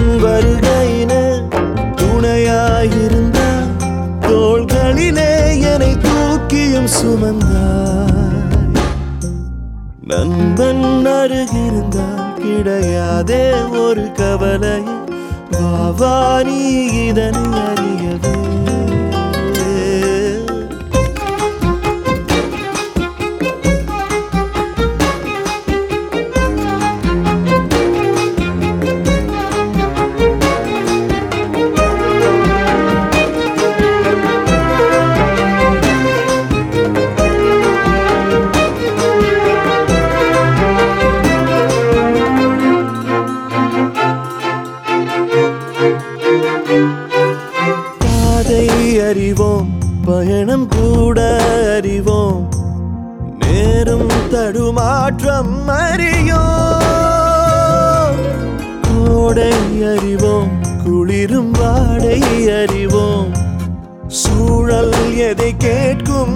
வருகையிலே துணையாயிருந்தாய் தோள்களிலே என்னை தூக்கியும் சுமந்தாய் நண்பன் அருகிருந்தால் கிடையாதே ஒரு கவலை வாவா நீ இதனை அறியவே பாதை அறிவோம் பயணம் கூட அறிவோம் நேரும் தடுமாற்றம் அறியோம் கோடை அறிவோம் குளிரும் வாடை அறிவோம் சூழல் எதை கேட்கும்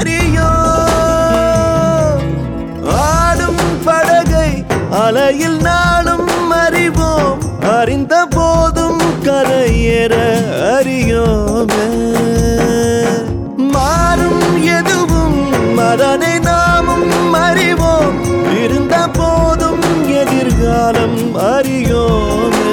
அறியோம் ஆடும் படகை அலையில் நாளும் அறிவோம் அறிந்த போதும் கரையேற அறியோமே மாறும் எதுவும் அதனை நாமும் அறிவோம் இருந்த போதும் எதிர்காலம் அறியோமே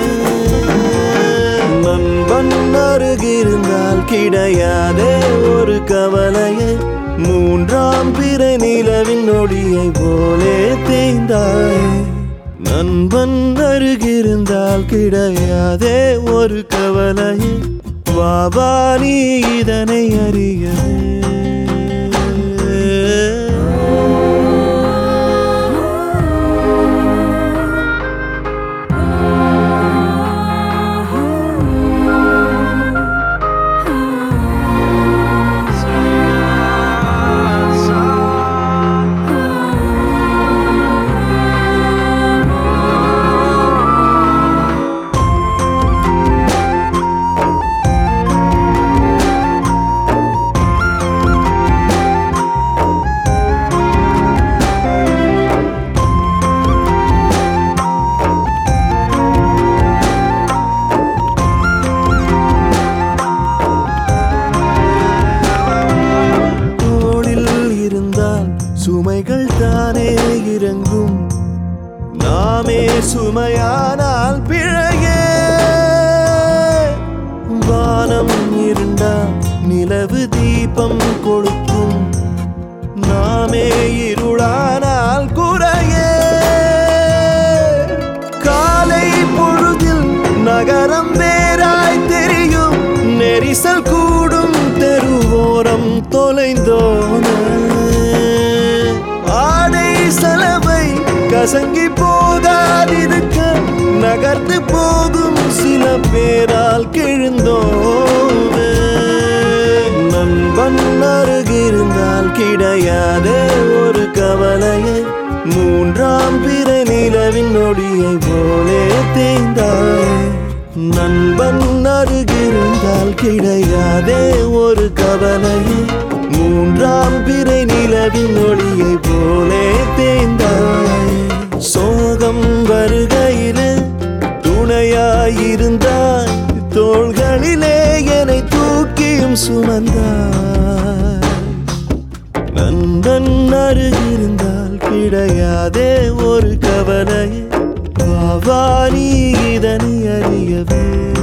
நண்பன் அருகிருந்தால் கிடையாதே ஒரு கவலையை மூன்றாம் பிறை நிலவின் நொடியை போலே தேய்ந்தாய் நண்பன் அருகிருந்தால் கிடையாதே ஒரு கவலையை வாவா நீ இதனை அறியவே தோளில் இருந்தால் சுமைகள் தானே இறங்கும் நாமே சுமையானால் பிழையே வானம் இருந்தால் நிலவு தீபம் கொளுத்தும் நாமே இருளானால் குறையே காலை பொழுதில் நகரம் வேறாய் தெரியும் நெரிசல் கூடும் தெருவோரம் தொலைந்தோன ஆடை செலவை கசங்கி போகாதிருக்க நகர்ந்து போகும் சில பேரால் கிழிந்தோன நண்பன் அருகிருந்தால் கிடையாதே ஒரு கவலையை மூன்றாம் பிறை நிலவின் நொடியை போலே தேய்ந்தாய் நண்பன் அருகிருந்தால் கிடையாதே ஒரு கவலையை மூன்றாம் பிறை நிலவின் நொடியை போலே தேய்ந்தாய் சோகம் வருகையிலே துணையாயிருந்தாய் தோள்களிலே என்னை தூக்கியும் சுமந்தாய் நண்பன் அருகிருந்தால் கிடையாதே ஒரு கவலை வாவா நீ இதனை அறியவே